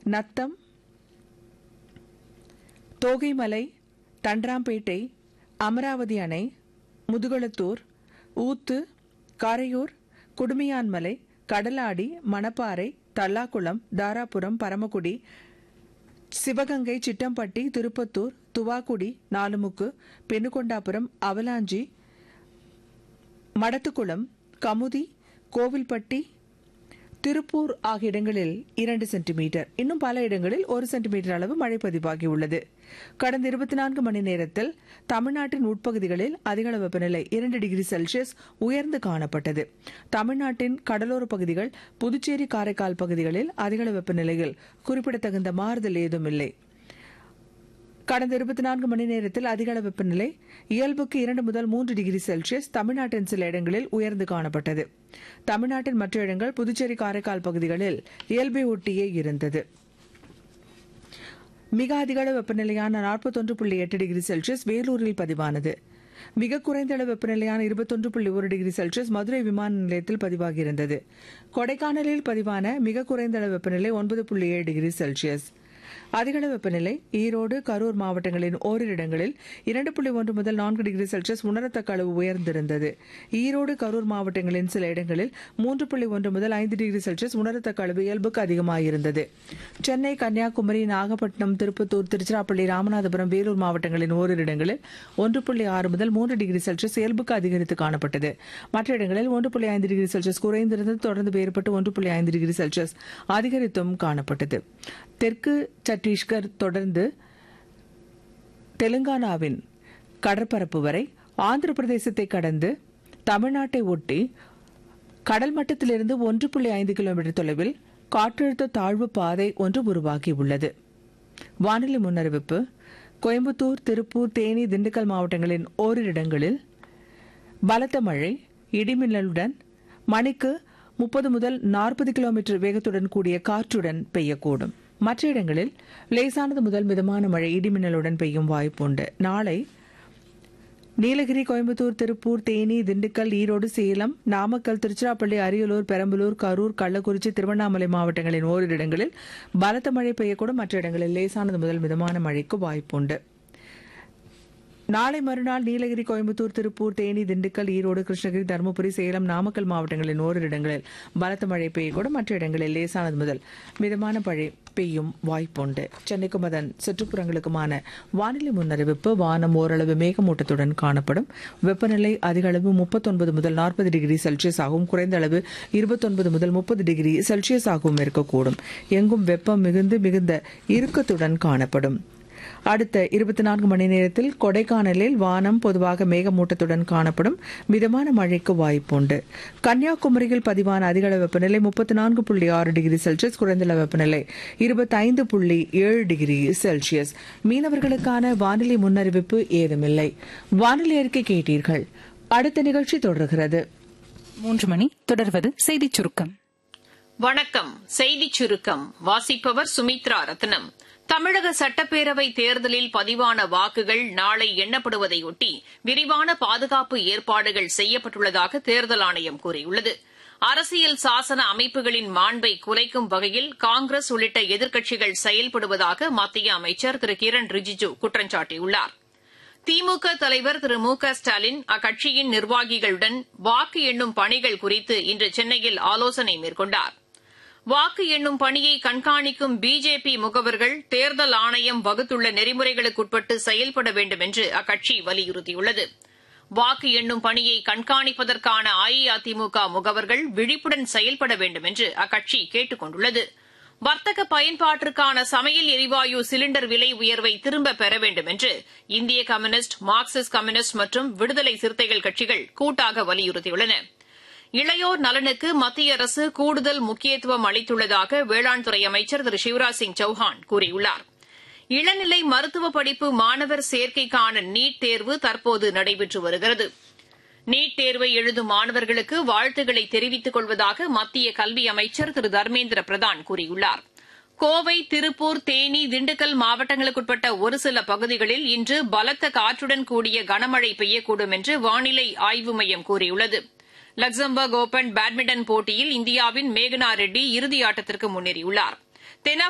நத்தம் தோகைமலை தண்டராம்பேட்டை அமராவதி அணை முதுகுளத்தூர் ஊத்து காரையூர் குடுமியான்மலை கடலாடி மணப்பாறை தல்லாக்குளம் தாராபுரம் பரமக்குடி சிவகங்கை சிட்டம்பட்டி திருப்பத்தூர் துவாக்குடி நாலுமுக்கு பெண்ணுகொண்டாபுரம் அவலாஞ்சி மடத்துக்குளம் கமுதி கோவில்பட்டி திருப்பூர் ஆகிய இடங்களில் இரண்டு சென்டிமீட்டர் இன்னும் பல இடங்களில் ஒரு சென்டிமீட்டர் அளவு மழை பதிவாகியுள்ளது கடந்த இருபத்தி நான்கு மணி நேரத்தில் தமிழ்நாட்டின் உட்பகுதிகளில் அதிகளவு வெப்பநிலை இரண்டு டிகிரி செல்சியஸ் உயர்ந்து காணப்பட்டது தமிழ்நாட்டின் கடலோர பகுதிகள் புதுச்சேரி காரைக்கால் பகுதிகளில் அதிகளவு வெப்பநிலையில் குறிப்பிடத்தகுந்த மாறுதல் ஏதும் இல்லை கடந்த இருபத்தி நான்கு மணி நேரத்தில் அதிகள வெப்பநிலை இயல்புக்கு இரண்டு முதல் மூன்று டிகிரி செல்சியஸ் தமிழ்நாட்டின் சில இடங்களில் உயர்ந்து காணப்பட்டது தமிழ்நாட்டின் மற்ற இடங்கள் புதுச்சேரி காரைக்கால் பகுதிகளில் இயல்பை ஒட்டியே இருந்தது மிக அதிகளவு வெப்பநிலையான நாற்பத்தொன்று புள்ளி எட்டு டிகிரி செல்சியஸ் வேலூரில் பதிவானது மிக குறைந்த அளவு வெப்பநிலையான இருபத்தொன்று புள்ளி ஒரு டிகிரி செல்சியஸ் மதுரை விமான நிலையத்தில் பதிவாகியிருந்தது கொடைக்கானலில் பதிவான மிக குறைந்த அளவு வெப்பநிலை ஒன்பது புள்ளி ஏழு டிகிரி செல்சியஸ் அதிகளவு வெப்பநிலை ஈரோடு கரூர் மாவட்டங்களின் ஓரிரு இடங்களில் இரண்டு புள்ளி ஒன்று முதல் நான்கு டிகிரி செல்சியஸ் உணரத்தக்க அளவு உயர்ந்திருந்தது ஈரோடு கரூர் மாவட்டங்களின் சில இடங்களில் மூன்று புள்ளி ஒன்று முதல் ஐந்து டிகிரி செல்சியஸ் உணரத்தக்க அளவு இயல்புக்கு அதிகமாயிருந்தது சென்னை கன்னியாகுமரி நாகப்பட்டினம் திருப்பத்தூர் திருச்சிராப்பள்ளி ராமநாதபுரம் வேலூர் மாவட்டங்களின் ஓரிரு இடங்களில் ஒன்று புள்ளி ஆறு முதல் மூன்று டிகிரி செல்சியஸ் இயல்புக்கு அதிகரித்து காணப்பட்டது மற்ற இடங்களில் ஒன்று புள்ளி ஐந்து டிகிரி செல்சியஸ் குறைந்திருந்தது தொடர்ந்து வேறுபட்டு ஒன்று புள்ளி ஐந்து டிகிரி செல்சியஸ் அதிகரித்தும் காணப்பட்டது தெற்கு சத்தீஸ்கர் தொடர்ந்து தெலுங்கானாவின் கடற்பரப்பு வரை ஆந்திர பிரதேசத்தை கடந்து தமிழ்நாட்டை ஒட்டி கடல் மட்டத்திலிருந்து ஒன்று புள்ளி ஐந்து கிலோமீட்டர் தொலைவில் காற்றழுத்த தாழ்வு பாதை ஒன்று உருவாகியுள்ளது வானிலை முன்னறிவிப்பு கோயம்புத்தூர் திருப்பூர் தேனி திண்டுக்கல் மாவட்டங்களின் ஓரிரு இடங்களில் பலத்த மழை இடிமின்னலுடன் மணிக்கு முப்பது முதல் நாற்பது கிலோமீட்டர் வேகத்துடன் கூடிய காற்றுடன் பெய்யக்கூடும் மற்ற இடங்களில் லேசானது முதல் மிதமான மழை இடிமின்னலுடன் பெய்யும் வாய்ப்புண்டு நாளை நீலகிரி கோயம்புத்தூர் திருப்பூர் தேனி திண்டுக்கல் ஈரோடு சேலம் நாமக்கல் திருச்சிராப்பள்ளி அரியலூர் பெரம்பலூர் கரூர் கள்ளக்குறிச்சி திருவண்ணாமலை மாவட்டங்களின் ஓரிரு இடங்களில் பலத்த மழை பெய்யக்கூடும் மற்ற இடங்களில் லேசானது முதல் மிதமான மழைக்கு வாய்ப்புண்டு நாளை மறுநாள் நீலகிரி கோயம்புத்தூர் திருப்பூர் தேனி திண்டுக்கல் ஈரோடு கிருஷ்ணகிரி தருமபுரி சேலம் நாமக்கல் மாவட்டங்களின் ஓரிரு இடங்களில் பலத்த மழை பெய்யக்கூடும் மற்ற இடங்களில் லேசானது முதல் மிதமான மழை பெய்யும் வாய்ப்புண்டு சென்னைக்கும் அதன் சுற்றுப்புறங்களுக்குமான வானிலை முன்னறிவிப்பு வானம் ஓரளவு மேகமூட்டத்துடன் காணப்படும் வெப்பநிலை அதிக அளவு முப்பத்தொன்பது முதல் நாற்பது டிகிரி செல்சியஸ் ஆகவும் குறைந்த அளவு இருபத்தொன்பது முதல் முப்பது டிகிரி செல்சியஸ் ஆகவும் இருக்கக்கூடும் எங்கும் வெப்பம் மிகுந்து மிகுந்த இறுக்கத்துடன் காணப்படும் அடுத்த இருபத்தி நான்கு மணி நேரத்தில் கொடைக்கானலில் வானம் பொதுவாக மேகமூட்டத்துடன் காணப்படும் மிதமான மழைக்கு வாய்ப்புண்டு கன்னியாகுமரியில் பதிவான அதிகள வெப்பநிலை முப்பத்தி நான்கு புள்ளி ஆறு டிகிரி செல்சியஸ் குறைந்தளவு வெப்பநிலை இருபத்தைந்து புள்ளி ஏழு டிகிரி செல்சியஸ் மீனவர்களுக்கான வானிலை முன்னறிவிப்பு ஏதுமில்லை வானிலை அறிக்கை கேட்டீர்கள் அடுத்த நிகழ்ச்சி தொடர்கிறது மூன்று மணி தொடர்வது செய்திச் சுருக்கம் வணக்கம் செய்திச் சுருக்கம் வாசிப்பவர் சுமித்ரா ரத்னம் தமிழக சட்டப்பேரவை தேர்தலில் பதிவான வாக்குகள் நாளை எண்ணப்படுவதையொட்டி விரிவான பாதுகாப்பு ஏற்பாடுகள் செய்யப்பட்டுள்ளதாக தேர்தல் ஆணையம் கூறியுள்ளது அரசியல் சாசன அமைப்புகளின் மாண்பை குலைக்கும் வகையில் காங்கிரஸ் உள்ளிட்ட எதிர்க்கட்சிகள் செயல்படுவதாக மத்திய அமைச்சர் திரு கிரண் ரிஜிஜு குற்றம் சாட்டியுள்ளார் திமுக தலைவர் திரு மு க ஸ்டாலின் அக்கட்சியின் நிர்வாகிகளுடன் வாக்கு எண்ணும் பணிகள் குறித்து இன்று சென்னையில் ஆலோசனை மேற்கொண்டார் வாக்கு எண்ணும் பணியை கண்காணிக்கும் பிஜேபி முகவர்கள் தேர்தல் ஆணையம் வகுத்துள்ள நெறிமுறைகளுக்குட்பட்டு செயல்பட வேண்டும் என்று அக்கட்சி வலியுறுத்தியுள்ளது வாக்கு எண்ணும் பணியை கண்காணிப்பதற்கான அஇஅதிமுக முகவர்கள் விழிப்புடன் செயல்பட வேண்டும் என்று அக்கட்சி கேட்டுக் கொண்டுள்ளது வர்த்தக பயன்பாட்டிற்கான சமையல் எரிவாயு சிலிண்டர் விலை உயர்வை திரும்பப் பெற வேண்டும் என்று இந்திய கம்யூனிஸ்ட் மார்க்சிஸ்ட் கம்யூனிஸ்ட் மற்றும் விடுதலை சிறுத்தைகள் கட்சிகள் கூட்டாக வலியுறுத்தியுள்ளன இளையோர் நலனுக்கு மத்திய அரசு கூடுதல் முக்கியத்துவம் அளித்துள்ளதாக வேளாண் துறை அமைச்சர் திரு சிவராஜ் சிங் சௌஹான் கூறியுள்ளார் இளநிலை மருத்துவ படிப்பு மாணவர் சேர்க்கைக்கான நீட் தேர்வு தற்போது நடைபெற்று வருகிறது நீட் தேர்வை எழுதும் மாணவர்களுக்கு வாழ்த்துக்களை தெரிவித்துக் கொள்வதாக மத்திய கல்வி அமைச்சர் திரு தர்மேந்திர பிரதான் கூறியுள்ளார் கோவை திருப்பூர் தேனி திண்டுக்கல் மாவட்டங்களுக்குட்பட்ட ஒரு சில பகுதிகளில் இன்று பலத்த காற்றுடன் கூடிய கனமழை பெய்யக்கூடும் என்று வானிலை ஆய்வு மையம் கூறியுள்ளது லக்சம்பர்க் ஓபன் பேட்மிண்டன் போட்டியில் இந்தியாவின் மேகனா ரெட்டி இறுதியாட்டத்திற்கு முன்னேறியுள்ளார்